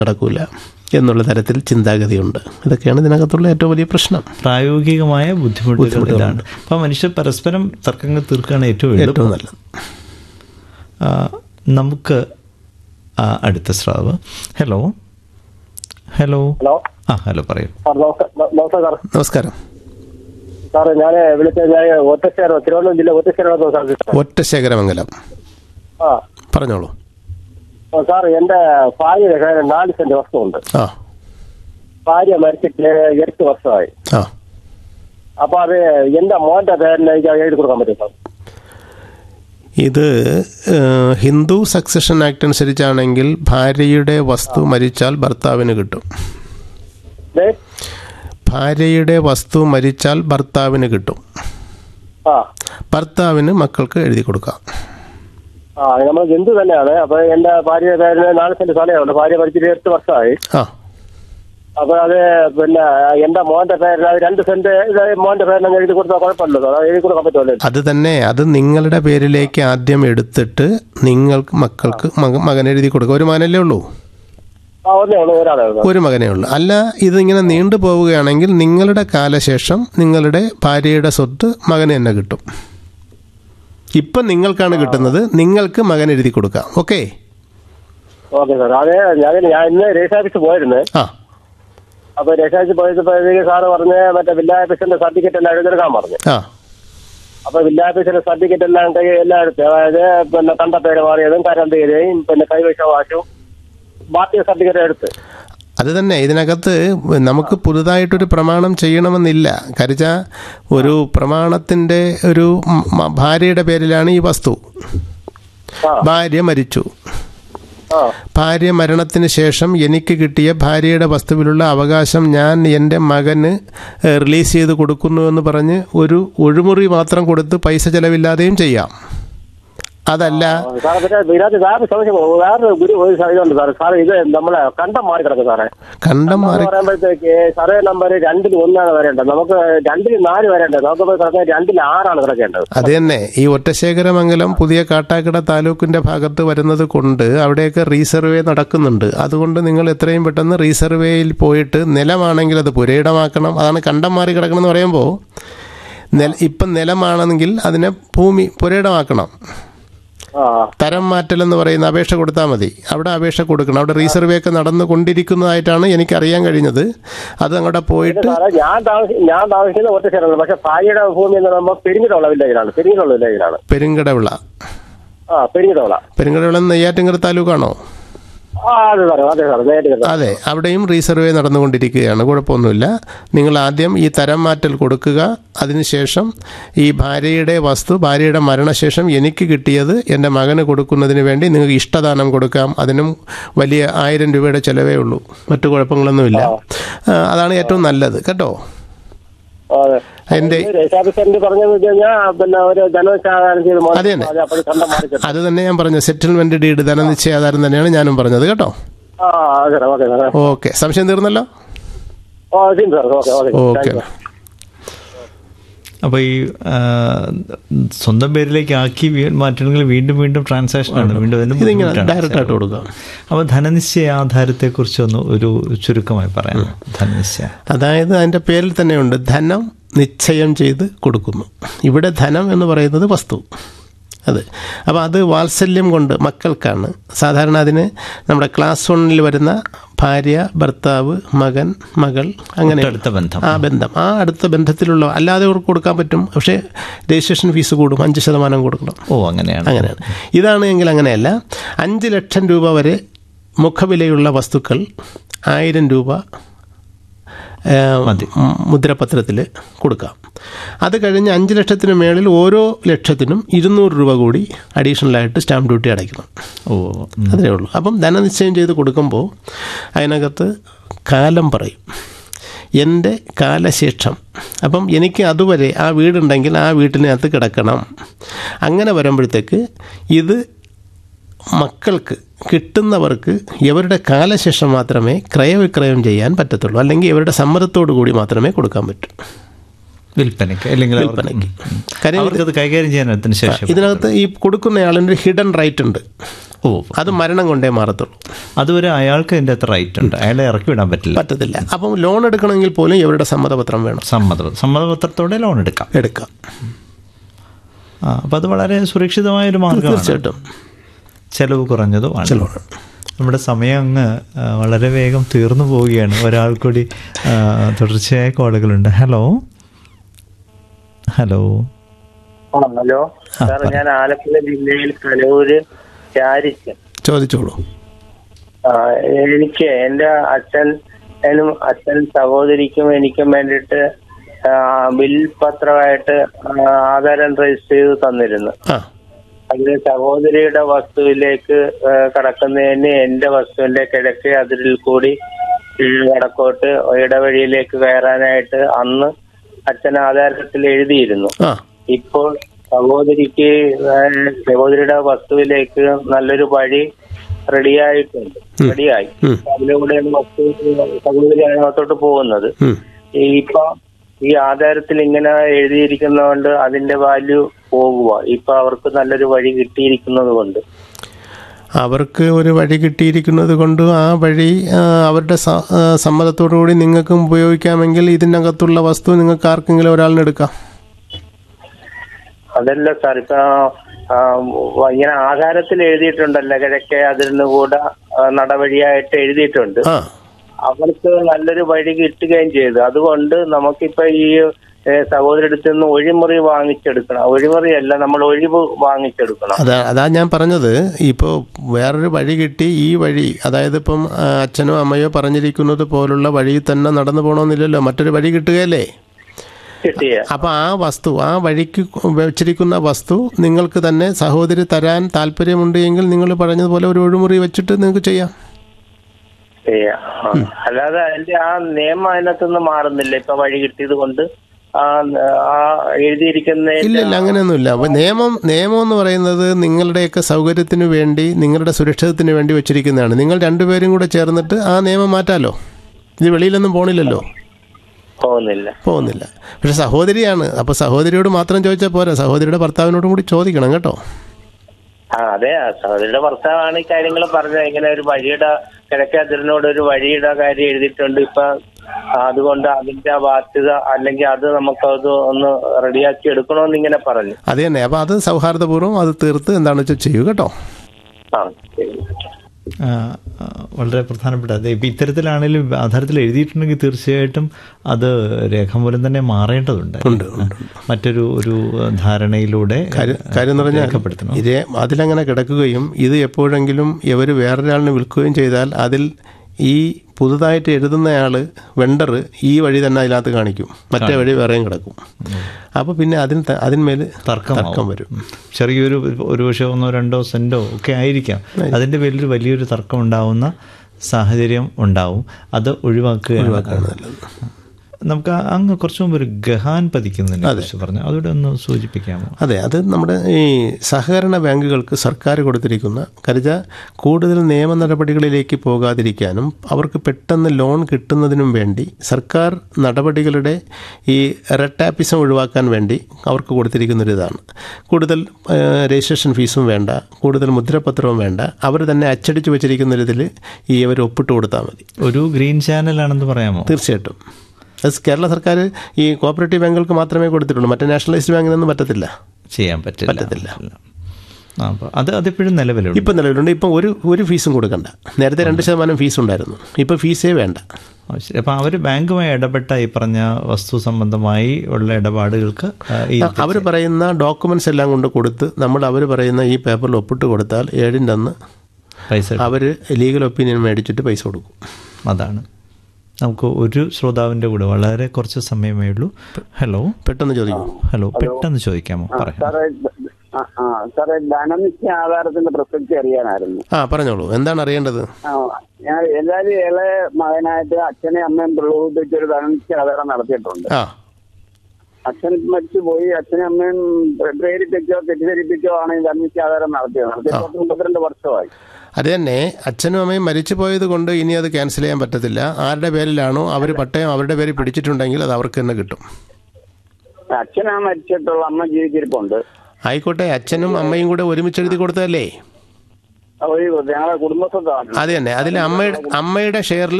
നടക്കൂല എന്നുള്ള തരത്തിൽ ചിന്താഗതിയുണ്ട് ഇതൊക്കെയാണ് ഇതിനകത്തുള്ള ഏറ്റവും വലിയ പ്രശ്നം പ്രായോഗികമായ ബുദ്ധിമുട്ടുകൾ ഇതാണ് അപ്പോൾ മനുഷ്യർ പരസ്പരം തർക്കങ്ങൾ തീർക്കുകയാണ് ഏറ്റവും എളുപ്പം ഏറ്റവും നല്ലത് ആ, നമുക്ക് ആ, അടുത്ത സ്രാവ് ഹലോ ഹലോ ഹലോ ആ ഹലോ പറയൂ സാർ നമസ്കാരം നമസ്കാരം സാർ നമസ്കാരം സാറ് ഞാൻ വിളിച്ചത് ഞാൻ ഒറ്റശ്ശേരം തിരുവനന്തപുരം ജില്ല ഒറ്റശ്ശേരം സാർ ഒറ്റശേഖരമംഗലം ആ പറഞ്ഞോളൂ ആ, സാർ എന്റെ ഭാര്യയുടെ പേര് നാല് സെന്റ് വസ്തുണ്ട് ആ ഭാര്യ മരിച്ചിട്ട് എട്ട് വർഷമായി ആ അപ്പൊ അത് എന്റെ മോന്റെ പേരിൽ എനിക്ക് എഴുതി കൊടുക്കാൻ പറ്റും സാർ ഇത് ഏഹ്, ഹിന്ദു സക്സഷൻ ആക്ട് അനുസരിച്ചാണെങ്കിൽ ഭാര്യയുടെ വസ്തു മരിച്ചാൽ ഭർത്താവിന് കിട്ടും ദേ, ഭാര്യയുടെ വസ്തു മരിച്ചാൽ ഭർത്താവിന് കിട്ടും ആ ഭർത്താവിന് മക്കൾക്ക് എഴുതി കൊടുക്കാം ആ നമ്മൾ ഹിന്ദു തന്നെയാണ് അപ്പൊ എന്റെ ഭാര്യയുടെ പേരിൽ നാല് സെന്റ് സ്ഥലമുണ്ട് ഭാര്യ മരിച്ചിട്ട് എട്ട് വർഷമായി ആ അപ്പൊ അത് പിന്നെ എന്റെ മോന്റെ പേരിൽ അത് രണ്ട് സെന്റ് ഇത് മോന്റെ പേരിൽ അങ്ങ് എഴുതി കൊടുത്താൽ കുഴപ്പമില്ലല്ലോ അത് എഴുതി കൊടുക്കാൻ പറ്റുമല്ലോ അത് തന്നെ അത് നിങ്ങളുടെ പേരിലേക്ക് ആദ്യം എടുത്തിട്ട് നിങ്ങൾക്ക് മക്കൾക്ക് മക മകൻ എഴുതി കൊടുക്കുക ഒരു മകനല്ലേ ഉള്ളൂ ആ ഒന്നേ ഉള്ളൂ ഒരാളെ ഉള്ളൂ ഒരു മകനേ ഉള്ളൂ അല്ല ഇതിങ്ങനെ നീണ്ടു പോവുകയാണെങ്കിൽ നിങ്ങളുടെ കാലശേഷം നിങ്ങളുടെ ഭാര്യയുടെ സ്വത്ത് മകന് തന്നെ കിട്ടും ഇപ്പം നിങ്ങൾക്കാണ് കിട്ടുന്നത് നിങ്ങൾക്ക് മകൻ എഴുതി കൊടുക്കാം ഓക്കെ ഓക്കെ സാർ അതെ ഞാൻ ഞാൻ ഇന്ന് രജിസ്റ്റർ ഓഫീസിൽ പോയിരുന്നു ആ അപ്പൊ രജിസ്റ്റർ ഓഫീസിൽ പോയപ്പോഴത്തേക്ക് സാറ് പറഞ്ഞ് മറ്റേ വില്ലേജ് ഓഫീസിന്റെ സർട്ടിഫിക്കറ്റ് എല്ലാം എഴുതെടുക്കാൻ പറഞ്ഞു ആ അപ്പൊ വില്ലേജ് ഓഫീസിന്റെ സർട്ടിഫിക്കറ്റ് എല്ലാം കൈ എല്ലാം എടുത്ത് അതായത് പിന്നെ കണ്ട പേര് മാറിയതും കരണ്ട് ചെയ്തതും പിന്നെ കൈവശ വാശും ബാക്കി സർട്ടിഫിക്കറ്റ് എടുത്ത് അത് തന്നെ ഇതിനകത്ത് നമുക്ക് പുതുതായിട്ടൊരു പ്രമാണം ചെയ്യണമെന്നില്ല കരിച്ച ഒരു പ്രമാണത്തിൻ്റെ ഒരു മ- ഭാര്യയുടെ പേരിലാണ് ഈ വസ്തു ആ ഭാര്യ മരിച്ചു ആ ഭാര്യ മരണത്തിന് ശേഷം എനിക്ക് കിട്ടിയ ഭാര്യയുടെ വസ്തുവിലുള്ള അവകാശം ഞാൻ എൻ്റെ മകന് ഏഹ്, റിലീസ് ചെയ്ത് കൊടുക്കുന്നു എന്ന് പറഞ്ഞ് ഒരു ഒഴിമുറി മാത്രം കൊടുത്ത് പൈസ ചെലവില്ലാതെയും ചെയ്യാം അതല്ല സാറേ പിന്നെ ഇതിനകത്ത് വേറെ സംശയം വേറെ ഗുരു ഒരു ഇതുണ്ട് സാറേ സാറേ ഇത് നമ്മളെ കണ്ടം മാറി കിടക്കും സാറേ കണ്ടം എന്ന് മാറി പറയുമ്പോഴത്തേക്ക് സർവേ നമ്പർ രണ്ടിൽ ഒന്നാണ് വരേണ്ടത് നമുക്ക് രണ്ടിൽ നാല് വരേണ്ടത് നമുക്ക് പോയി കിടക്കാൻ രണ്ടിൽ ആറാണ് കിടക്കേണ്ടത് അത് തന്നെ ഈ ഒറ്റശേഖരമംഗലം പുതിയ കാട്ടാക്കട താലൂക്കിന്റെ ഭാഗത്ത് വരുന്നത് കൊണ്ട് അവിടെയൊക്കെ റീസർവേ നടക്കുന്നുണ്ട് അതുകൊണ്ട് നിങ്ങൾ എത്രയും പെട്ടെന്ന് റീസർവേയിൽ പോയിട്ട് നിലമാണെങ്കിൽ അത് പുരയിടമാക്കണം അതാണ് കണ്ടം മാറി കിടക്കണം എന്ന് പറയുമ്പോൾ നില ഇപ്പം നിലമാണെങ്കിൽ അതിനെ ഭൂമി പുരയിടമാക്കണം ആ തരം മാറ്റൽ എന്ന് പറയുന്ന അപേക്ഷ കൊടുത്താൽ മതി അവിടെ അപേക്ഷ കൊടുക്കണം അവിടെ റീസർവേ ഒക്കെ നടന്നുകൊണ്ടിരിക്കുന്നതായിട്ടാണ് എനിക്ക് അറിയാൻ കഴിഞ്ഞത് അത് അങ്ങോട്ട് പോയിട്ട് സാറേ ഞാൻ താമസി ഞാൻ താമസിക്കുന്ന ഒറ്റ സ്ഥലമാണ് പക്ഷെ ഭാര്യയുടെ ഭൂമി എന്ന് പറയുമ്പോൾ പെരിങ്ങിട്ടുള്ള വില്ലേജിലാണ് പെരിങ്ങിട്ടുള്ള വില്ലേജിലാണ് പെരുങ്കടവിള ആ പെരിങ്ങിട്ടുള്ള പെരുങ്കടവിള നെയ്യാറ്റിങ്കര താലൂക്കാണോ ആ അതെ സാറേ അതെ സാറേ നേരിട്ട് കിട്ടാം അതെ അവിടെയും റീസർവേ നടന്നുകൊണ്ടിരിക്കുകയാണ് കുഴപ്പമൊന്നുമില്ല നിങ്ങൾ ആദ്യം ഈ തരം മാറ്റൽ കൊടുക്കുക അതിനുശേഷം ഈ ഭാര്യയുടെ വസ്തു ഭാര്യയുടെ മരണശേഷം എനിക്ക് കിട്ടിയത് എൻ്റെ മകന് കൊടുക്കുന്നതിന് വേണ്ടി നിങ്ങൾക്ക് ഇഷ്ടദാനം കൊടുക്കാം അതിനും വലിയ ആയിരം രൂപയുടെ ചിലവേ ഉള്ളൂ മറ്റു കുഴപ്പങ്ങളൊന്നുമില്ല ആ, അതാണ് ഏറ്റവും നല്ലത് കേട്ടോ അതെ എൻ്റെ രേഷാഫീസറിന്റെ പറഞ്ഞതെന്ന് വെച്ച് കഴിഞ്ഞാൽ പിന്നെ ഒരു ധനവിശാധാരം ചെയ്ത് അത് തന്നെ. അപ്പോൾ കണ്ടം മാറി കിട്ടും അത് തന്നെ ഞാൻ പറഞ്ഞു സെറ്റിൽമെൻറ്റ് ഡീഡ് ധനനിശ്ചയാധാരം തന്നെയാണ് ഞാനും പറഞ്ഞത് കേട്ടോ ആ അതെ സാറേ ഓക്കെ സാറേ ഓക്കെ സംശയം തീർന്നല്ലോ ഓ ശരി sir okay okay okay thank you. അപ്പോൾ ഈ ആ, സ്വന്തം പേരിലേക്ക് ആക്കി വീ- മാറ്റണമെങ്കിൽ വീണ്ടും വീണ്ടും ട്രാൻസാക്ഷൻ ആണ് വീണ്ടും അതിന് ഇതിങ്ങനെ ബുദ്ധിമുട്ടാണ്. ഡയറക്റ്റ് ആയിട്ട് കൊടുക്കാം അപ്പോൾ ധനനിശ്ചയ ആധാരത്തെക്കുറിച്ചൊന്ന് ഒരു ചുരുക്കമായി പറയാം ധനനിശ്ചയ അതായത് അതിൻ്റെ പേരിൽ തന്നെയുണ്ട് ധനം നിശ്ചയം ചെയ്ത് കൊടുക്കുന്നു ഇവിടെ ധനം എന്ന് പറയുന്നത് വസ്തു അത് അപ്പോൾ അത് വാത്സല്യം കൊണ്ട് മക്കൾക്കാണ് സാധാരണ അതിന് നമ്മുടെ ക്ലാസ് വണ്ണിൽ വരുന്ന ഭാര്യ ഭർത്താവ് മകൻ മകൾ അങ്ങനെ അടുത്ത ബന്ധം ആ ബന്ധം ആ അടുത്ത ബന്ധത്തിലുള്ള അല്ലാതെ അവർക്ക് കൊടുക്കാൻ പറ്റും പക്ഷേ രജിസ്ട്രേഷൻ ഫീസ് കൂടും അഞ്ച് ശതമാനം കൊടുക്കണം ഓ അങ്ങനെയാണ് അങ്ങനെയാണ് ഇതാണ് എങ്കിൽ അങ്ങനെയല്ല അഞ്ച് ലക്ഷം രൂപ വരെ മുഖവിലയുള്ള വസ്തുക്കൾ ആയിരം രൂപ ഏ, മ- മുദ്രപത്രത്തിൽ കൊടുക്കാം അത് കഴിഞ്ഞ് അഞ്ച് ലക്ഷത്തിന് മേളിൽ ഓരോ ലക്ഷത്തിനും ഇരുന്നൂറ് രൂപ കൂടി അഡീഷണലായിട്ട് സ്റ്റാമ്പ് ഡ്യൂട്ടി അടയ്ക്കണം ഓ ഉം. അതേ ഉള്ളൂ അപ്പം ധനനിശ്ചയം ചെയ്ത് കൊടുക്കുമ്പോൾ അതിനകത്ത് കാലം പറയും എൻ്റെ കാലശേഷം അപ്പം എനിക്ക് അതുവരെ ആ വീടുണ്ടെങ്കിൽ ആ വീട്ടിനകത്ത് കിടക്കണം അങ്ങനെ വരുമ്പോഴത്തേക്ക് ഇത് മക്കൾക്ക് കിട്ടുന്നവർക്ക് ഇവരുടെ കാലശേഷം മാത്രമേ ക്രയവിക്രയം ചെയ്യാൻ പറ്റത്തുള്ളൂ അല്ലെങ്കിൽ ഇവരുടെ സമ്മതത്തോടു കൂടി മാത്രമേ കൊടുക്കാൻ പറ്റൂ വിൽപ്പനയ്ക്ക് അല്ലെങ്കിൽ അവർക്ക് വിൽപ്പനയ്ക്ക്. ഉം. കാര്യം അവർക്കത് കൈകാര്യം ചെയ്യാനത്തിന് ശേഷം ഇതിനകത്ത് ഈ കൊടുക്കുന്നയാളിന് ഹിഡൻ റൈറ്റ് ഉണ്ട് ഓ അത് മരണം കൊണ്ടേ മാറത്തുള്ളൂ അതുവരെ അയാൾക്ക് അതിൻ്റെ അകത്ത് റൈറ്റ് ഉണ്ട് അയാളെ ഇറക്കി വിടാൻ പറ്റില്ല പറ്റത്തില്ല അപ്പം ലോൺ എടുക്കണമെങ്കിൽ പോലും ഇവരുടെ സമ്മതപത്രം വേണം സമ്മതം സമ്മതപത്രത്തോടെ ലോൺ എടുക്കാം എടുക്കാം ആ അപ്പം അത് വളരെ സുരക്ഷിതമായ ഒരു മാർഗ്ഗമാണ് തീർച്ചയായിട്ടും ചെലവ് കുറഞ്ഞതുമാണ് നമ്മുടെ സമയം അങ്ങ് ആ, വളരെ വേഗം തീർന്നു പോവുകയാണ് ഒരാൾ കൂടി ആ, തുടർച്ചയായ കോളുകളുണ്ട് ഹലോ ഹലോ ആ ഹലോ സാർ ഞാൻ ആലപ്പുഴ ജില്ലയിൽ കലൂര് ചാരിച്ച് ചോദിച്ചോളൂ ആ, എനിക്ക് എന്റെ അച്ഛനും അച്ഛൻ സഹോദരിക്കും എനിക്കും വേണ്ടിയിട്ട് ആ, ബിൽ പത്രമായിട്ട് ആ, ആധാരം രജിസ്റ്റർ ചെയ്ത് തന്നിരുന്നു ആ അതിൽ സഹോദരിയുടെ വസ്തുവിലേക്ക് ആ, കടക്കുന്നതിന് എന്റെ വസ്തുവിന്റെ കിഴക്കേ അതിരിൽ കൂടി വടക്കോട്ട് ഇടവഴിയിലേക്ക് കയറാനായിട്ട് അന്ന് അച്ഛൻ ആധാരത്തിൽ എഴുതിയിരുന്നു ആ ഇപ്പോൾ സഹോദരിക്ക് ആ, സഹോദരിയുടെ വസ്തുവിലേക്ക് നല്ലൊരു വഴി റെഡിയായിട്ടുണ്ട് റെഡിയായി ഉം. അതിലൂടെയാണ് വസ്തു സഹോദരി അതിനകത്തോട്ട് പോകുന്നത് ഉം. ഈ ഇപ്പൊ ഈ ആധാരത്തിൽ ഇങ്ങനെ എഴുതിയിരിക്കുന്നതുകൊണ്ട് അതിന്റെ വാല്യൂ പോകുക ഇപ്പൊ അവർക്ക് നല്ലൊരു വഴി കിട്ടിയിരിക്കുന്നത് കൊണ്ട് അവർക്ക് ഒരു വഴി കിട്ടിയിരിക്കുന്നത് കൊണ്ട് ആ വഴി ആ, അവരുടെ സ- ആ, സമ്മതത്തോടു കൂടി നിങ്ങൾക്കും ഉപയോഗിക്കാമെങ്കിൽ ഇതിനകത്തുള്ള വസ്തു നിങ്ങൾക്ക് ആർക്കെങ്കിലും ഒരാളിന് എടുക്കാം അതല്ല സാർ ഇപ്പൊ ആ, ഇങ്ങനെ ആധാരത്തിൽ എഴുതിയിട്ടുണ്ടല്ലോ കിഴക്കേ അതിന് കൂടെ ആ, നടവഴിയായിട്ട് എഴുതിയിട്ടുണ്ട് ആ അവർക്ക് നല്ലൊരു വഴി കിട്ടുകയും ചെയ്തു അതുകൊണ്ട് നമുക്കിപ്പോ ഈ ഏഹ്, സഹോദരിടത്ത് നിന്ന് ഒഴിമുറി വാങ്ങിച്ചെടുക്കണം ഒഴിമുറിയല്ല നമ്മൾ ഒഴിവ് വാങ്ങിച്ചെടുക്കണം അതാ അതാ ഞാൻ പറഞ്ഞത് ഇപ്പോൾ വേറൊരു വഴി കിട്ടി ഈ വഴി അതായത് ഇപ്പം ആ, അച്ഛനോ അമ്മയോ പറഞ്ഞിരിക്കുന്നത് പോലുള്ള വഴിയിൽ തന്നെ നടന്നു പോകണമെന്നില്ലല്ലോ മറ്റൊരു വഴി കിട്ടുകയല്ലേ കിട്ടിയ അപ്പോൾ ആ വസ്തു ആ വഴിക്ക് വെച്ചിരിക്കുന്ന വസ്തു നിങ്ങൾക്ക് തന്നെ സഹോദരി തരാൻ താല്പര്യമുണ്ട് എങ്കിൽ നിങ്ങൾ പറഞ്ഞതുപോലെ ഒരു ഒഴിമുറി വെച്ചിട്ട് നിങ്ങൾക്ക് ചെയ്യാം ചെയ്യാം. ആ. അല്ലാതെ അതിന്റെ ആ നിയമം അതിനകത്തുനിന്ന് മാറുന്നില്ല ഇപ്പൊ വഴി കിട്ടിയത് കൊണ്ട് ആ ആ എഴുതിയിരിക്കുന്ന ഇല്ല ഇല്ല അങ്ങനെയൊന്നുമില്ല അപ്പോൾ നിയമം നിയമം എന്ന് പറയുന്നത് നിങ്ങളുടെയൊക്കെ സൗകര്യത്തിന് വേണ്ടി നിങ്ങളുടെ സുരക്ഷിതത്തിന് വേണ്ടി വെച്ചിരിക്കുന്നതാണ് നിങ്ങൾ രണ്ടുപേരും കൂടെ ചേർന്നിട്ട് ആ നിയമം മാറ്റാലോ ഇത് വെളിയിലൊന്നും പോണില്ലല്ലോ പോകുന്നില്ല പോകുന്നില്ല പക്ഷെ സഹോദരിയാണ് അപ്പോൾ സഹോദരിയോട് മാത്രം ചോദിച്ചാൽ പോരാ സഹോദരിയുടെ ഭർത്താവിനോടും കൂടി ചോദിക്കണം കേട്ടോ ആ അതെ ആ സഹോദരിയുടെ ഭർത്താവാണ് ഈ കാര്യങ്ങൾ പറഞ്ഞത് ഇങ്ങനെ ഒരു വഴിയുടെ കിഴക്കേ അതിരിനോട് ഒരു വഴിയുടെ കാര്യം എഴുതിയിട്ടുണ്ട് ഇപ്പൊ അതുകൊണ്ട് അതിന്റെ ബാധ്യത അല്ലെങ്കിൽ അത് നമുക്കത് ഒന്ന് റെഡിയാക്കി എടുക്കണമെന്ന് ഇങ്ങനെ പറഞ്ഞു അത് തന്നെ അപ്പോൾ അത് സൗഹാർദ്ദപൂർവ്വം അത് തീർത്ത് എന്താണെന്ന് വെച്ചാൽ ചെയ്യൂ കേട്ടോ ആ ശരി ആ, ആ, വളരെ പ്രധാനപ്പെട്ട അതെ ഇപ്പം ഇത്തരത്തിലാണെങ്കിലും ആധാരത്തിൽ എഴുതിയിട്ടുണ്ടെങ്കിൽ തീർച്ചയായിട്ടും അത് രേഖാമൂലം തന്നെ മാറേണ്ടതുണ്ട് ഉണ്ട്, ഉണ്ട്, മറ്റൊരു ഒരു ധാരണയിലൂടെ കാര്യം കാര്യം എന്ന് പറഞ്ഞാൽ രേഖപ്പെടുത്തണം ഇതേ അതിലങ്ങനെ കിടക്കുകയും ഇത് എപ്പോഴെങ്കിലും ഇവർ വേറൊരാളിന് വിൽക്കുകയും ചെയ്താൽ അതിൽ ഈ പുതുതായിട്ട് എഴുതുന്നയാൾ വെണ്ടർ ഈ വഴി തന്നെ അതിനകത്ത് കാണിക്കും മറ്റേ വഴി വേറെയും കിടക്കും അപ്പോൾ പിന്നെ അതിന് ത- അതിന്മേൽ തർക്കം തർക്കം വരും ചെറിയൊരു ഒരു പക്ഷേ ഒന്നോ രണ്ടോ സെൻറ്റോ ഒക്കെ ആയിരിക്കാം അതിൻ്റെ പേരിൽ വലിയൊരു തർക്കം ഉണ്ടാവുന്ന സാഹചര്യം ഉണ്ടാവും അത് ഒഴിവാക്കുകയാണ് നമുക്ക് ആ- അങ്ങ് കുറച്ച് മുമ്പ് ഒരു ഗഹാൻ പതിക്കുന്നതിനെ കുറിച്ച് പറഞ്ഞു അതോടെ ഒന്ന് സൂചിപ്പിക്കാമോ അതെ അത് നമ്മുടെ ഈ സഹകരണ ബാങ്കുകൾക്ക് സർക്കാർ കൊടുത്തിരിക്കുന്ന കരുത കൂടുതൽ നിയമ നടപടികളിലേക്ക് പോകാതിരിക്കാനും അവർക്ക് പെട്ടെന്ന് ലോൺ കിട്ടുന്നതിനും വേണ്ടി സർക്കാർ നടപടികളുടെ ഈ റെട്ടാപ്പിസം ഒഴിവാക്കാൻ വേണ്ടി അവർക്ക് കൊടുത്തിരിക്കുന്നൊരു ഇതാണ് കൂടുതൽ ആ, രജിസ്ട്രേഷൻ ഫീസും വേണ്ട കൂടുതൽ മുദ്രപത്രവും വേണ്ട അവർ തന്നെ അച്ചടിച്ച് വെച്ചിരിക്കുന്നൊരിതിൽ ഈ അവർ ഒപ്പിട്ട് കൊടുത്താൽ മതി ഒരു ഗ്രീൻ ചാനലാണെന്ന് പറയാമോ തീർച്ചയായിട്ടും അത് കേരള സർക്കാർ ഈ കോപ്പറേറ്റീവ് ബാങ്കുകൾക്ക് മാത്രമേ കൊടുത്തിട്ടുള്ളൂ മറ്റേ നാഷണലൈസ്ഡ് ബാങ്കിനൊന്നും പറ്റത്തില്ല ചെയ്യാൻ പറ്റില്ല പറ്റത്തില്ല. ആ, അപ്പോൾ അത് അതിപ്പോഴും നിലവിലുണ്ട് ഇപ്പം നിലവിലുണ്ട് ഇപ്പം ഒരു ഒരു ഫീസും കൊടുക്കണ്ട നേരത്തെ രണ്ട് ശതമാനം ഫീസ് ഉണ്ടായിരുന്നു ഇപ്പം ഫീസേ വേണ്ട ആ, ശരി. അപ്പോൾ അവർ ബാങ്കുമായി ഇടപെട്ട ഈ പറഞ്ഞ വസ്തു സംബന്ധമായി ഉള്ള ഇടപാടുകൾക്ക് ആ, ഈ അവർ പറയുന്ന ഡോക്യുമെന്റ്സ് എല്ലാം കൊണ്ട് കൊടുത്ത് നമ്മൾ അവർ പറയുന്ന ഈ പേപ്പറിൽ ഒപ്പിട്ട് കൊടുത്താൽ ഏഴിൻ്റെ അന്ന് പൈസ അവർ ലീഗൽ ഒപ്പീനിയൻ മേടിച്ചിട്ട് പൈസ കൊടുക്കും അതാണ് നമുക്ക് ഒരു ശ്രോതാവിൻ്റെ കൂടെ വളരെ കുറച്ച് സമയമേ ഉള്ളൂ ഹലോ പെട്ടെന്ന് ചോദിക്കും ഹലോ പെട്ടെന്ന് ചോദിക്കാമോ പറയാം സാറേ ആ, ആ, സാറേ ധനനിശ്ചയ ആധാരത്തിന്റെ പ്രസക്തി അറിയാനായിരുന്നു ആ പറഞ്ഞോളൂ എന്താണ് അറിയേണ്ടത് ആ, ഞാൻ എല്ലാവരും ഇളയ മകനായിട്ട് അച്ഛനെയും അമ്മയും പ്രലോഭിപ്പിച്ച് ഒരു ധനനിശ്ചയ ആധാരം നടത്തിയിട്ടുണ്ട് ആ അച്ഛൻ മരിച്ചുപോയി അച്ഛനും അമ്മയും പ്ര- പ്രേരിപ്പിച്ചോ തെറ്റിദ്ധരിപ്പിച്ചോ ആണ് ഈ ധനനിശ്ചയ ആധാരം നടത്തിയത് നടത്തി പത്ത് മുപ്പത്തിരണ്ട് വർഷമായി അത് തന്നെ അച്ഛനും അമ്മയും മരിച്ചു പോയത് കൊണ്ട് ഇനി അത് ക്യാൻസൽ ചെയ്യാൻ പറ്റത്തില്ല ആരുടെ പേരിലാണോ അവർ പട്ടയം അവരുടെ പേരിൽ പിടിച്ചിട്ടുണ്ടെങ്കിൽ അത് അവർക്ക് തന്നെ കിട്ടും അച്ഛനാ മരിച്ചിട്ടുള്ള അമ്മ ജീവിച്ചിരിപ്പുണ്ട് ആയിക്കോട്ടെ അച്ഛനും അമ്മയും കൂടെ ഒരുമിച്ച് എഴുതി കൊടുത്തതല്ലേ ഒരു ഞങ്ങളെ കുടുംബസ്വത്താണ് അത് തന്നെ അതിൽ അമ്മയുടെ അമ്മയുടെ ഷെയറിൽ